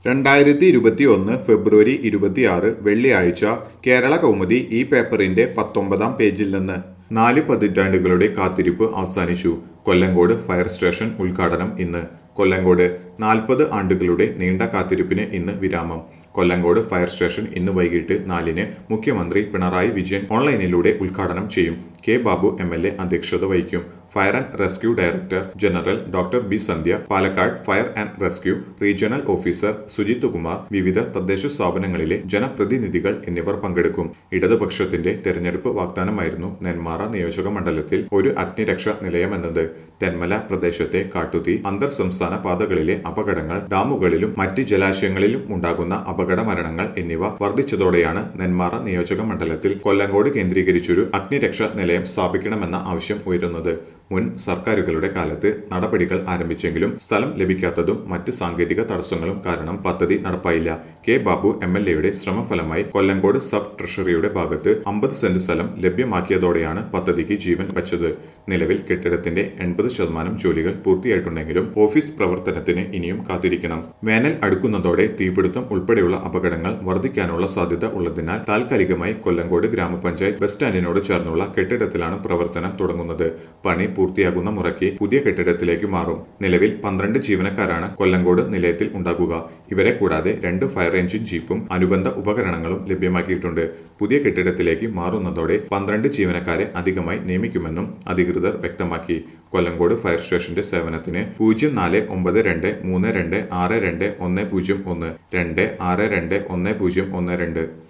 രണ്ടായിരത്തി ഇരുപത്തി ഒന്ന് ഫെബ്രുവരി ഇരുപത്തിയാറ് വെള്ളിയാഴ്ച കേരള കൗമുദി ഈ പേപ്പറിന്റെ പത്തൊമ്പതാം പേജിൽ നിന്ന് നാല് പതിറ്റാണ്ടുകളുടെ കാത്തിരിപ്പ് അവസാനിച്ചു കൊല്ലങ്കോട് ഫയർ സ്റ്റേഷൻ ഉദ്ഘാടനം ഇന്ന് കൊല്ലങ്കോട് നാൽപ്പത് ആണ്ടുകളുടെ നീണ്ട കാത്തിരിപ്പിന് ഇന്ന് വിരാമം കൊല്ലങ്കോട് ഫയർ സ്റ്റേഷൻ ഇന്ന് വൈകിട്ട് നാലിന് മുഖ്യമന്ത്രി പിണറായി വിജയൻ ഓൺലൈനിലൂടെ ഉദ്ഘാടനം ചെയ്യും K Babu M L A അധ്യക്ഷത വഹിക്കും fire and rescue director general doctor B Sandhya Palakkad fire and rescue regional officer Sujith Kumar വിവിധ തദ്ദേശ സ്ഥാപനങ്ങളിലെ ജനപ്രതിനിധികൾ എന്നിവർ പങ്കെടുക്കും ഇടതുപക്ഷത്തിന്റെ തെരഞ്ഞെടുപ്പ് വാഗ്ദാനമായിരുന്നു നെന്മാറ നിയോജക മണ്ഡലത്തിൽ ഒരു അഗ്നിരക്ഷ നിലയമെന്നത് തെന്മല പ്രദേശത്തെ കാട്ടുതീ അന്തർ സംസ്ഥാന പാതകളിലെ അപകടങ്ങൾ ഡാമുകളിലും മറ്റ് ജലാശയങ്ങളിലും ഉണ്ടാകുന്ന അപകട മരണങ്ങൾ എന്നിവ വർദ്ധിച്ചതോടെയാണ് നെന്മാറ നിയോജക മണ്ഡലത്തിൽ കൊല്ലങ്കോട് കേന്ദ്രീകരിച്ചൊരു അഗ്നിരക്ഷ നിലയം സ്ഥാപിക്കണമെന്ന ആവശ്യം ഉയരുന്നത് മുൻ സർക്കാരുകളുടെ കാലത്ത് നടപടികൾ ആരംഭിച്ചെങ്കിലും സ്ഥലം ലഭിക്കാത്തതും മറ്റ് സാങ്കേതിക തടസ്സങ്ങളും കാരണം പദ്ധതി നടപ്പായില്ല കെ ബാബു എം എൽ എയുടെ ശ്രമഫലമായി കൊല്ലങ്കോട് സബ് ട്രഷറിയുടെ ഭാഗത്ത് അമ്പത് സെന്റ് സ്ഥലം ലഭ്യമാക്കിയതോടെയാണ് പദ്ധതിക്ക് ജീവൻ വച്ചത് നിലവിൽ കെട്ടിടത്തിന്റെ എൺപത് ശതമാനം ജോലികൾ പൂർത്തിയായിട്ടുണ്ടെങ്കിലും ഓഫീസ് പ്രവർത്തനത്തിന് ഇനിയും കാത്തിരിക്കണം വേനൽ അടുക്കുന്നതോടെ തീപിടുത്തം ഉൾപ്പെടെയുള്ള അപകടങ്ങൾ വർദ്ധിക്കാനുള്ള സാധ്യത ഉള്ളതിനാൽ താൽക്കാലികമായി കൊല്ലങ്കോട് ഗ്രാമപഞ്ചായത്ത് ബസ് സ്റ്റാൻഡിനോട് ചേർന്നുള്ള കെട്ടിടത്തിലാണ് പ്രവർത്തനം തുടങ്ങുന്നത് പണി പൂർത്തിയാകുന്ന മുറയ്ക്ക് പുതിയ കെട്ടിടത്തിലേക്ക് മാറും നിലവിൽ പന്ത്രണ്ട് ജീവനക്കാരാണ് കൊല്ലങ്കോട് നിലയത്തിൽ ഉണ്ടാകുക ഇവരെ കൂടാതെ രണ്ട് ഫയർ എഞ്ചിൻ ജീപ്പും അനുബന്ധ ഉപകരണങ്ങളും ലഭ്യമാക്കിയിട്ടുണ്ട് പുതിയ കെട്ടിടത്തിലേക്ക് മാറുന്നതോടെ പന്ത്രണ്ട് ജീവനക്കാരെ അധികമായി നിയമിക്കുമെന്നും അധികൃതർ വ്യക്തമാക്കി കൊല്ലങ്കോട് ഫയർ സ്റ്റേഷന്റെ സേവനത്തിന് പൂജ്യം നാല് ഒമ്പത് രണ്ട് മൂന്ന് രണ്ട് ആറ് രണ്ട് ഒന്ന് പൂജ്യം ഒന്ന് രണ്ട് ആറ് രണ്ട് ഒന്ന് പൂജ്യം ഒന്ന് രണ്ട്